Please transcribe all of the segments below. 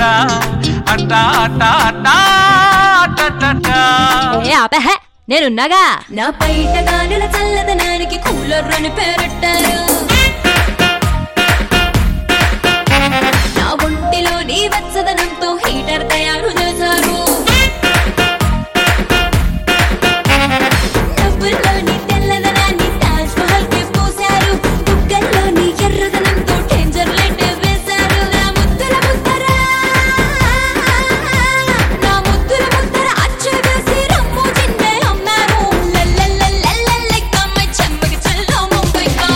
అట్టా అట్టా అట్టా అట్టా ఏ ఆపహ నేనున్నాగా నా బయట గాలుల చల్లదనానికి కూలర్ అని పేరెట్టారు నా ఒంటిలో నీ వెచ్చదనంతో హీటర్ తయారు చేశారు నవ్వుల్లోని తెల్లదనాన్ని తాజ్ మహల్ కి పూశారు బుగ్గల్లోని ఎర్రదనంతో డేంజర్ లైట్ వేశారు నా ముద్దుల ముద్దర నా ముద్దుల ముద్దర అచ్చు వేసి రమ్ము జిన్నే అమ్మారు లల్లల్లల్లల్లల్లై కమ్మై చెమ్మకి చల్లో ముంబైకా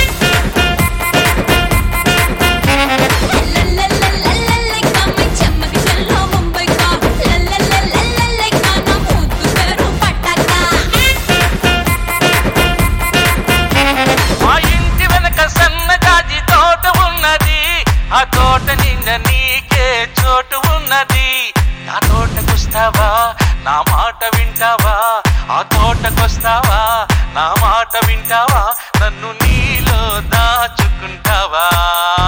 లల్లల్లల్లల్లల్లై కమ్మై చెమ్మకి చల్లో ముంబైకా లల్లల్లల్లల్లల్లై కానా ముద్దు పేరు పట్టాకా మా ఇంటి వెనక సన్నజాజి తోట ఉన్నది ఆ తోట నిండా నీకే చోటు ఉన్నది నా తోటకొస్తావా నా మాట వింటావా ఆ తోటకొస్తావా నా మాట వింటావా నన్ను నీలో దాచుకుంటావా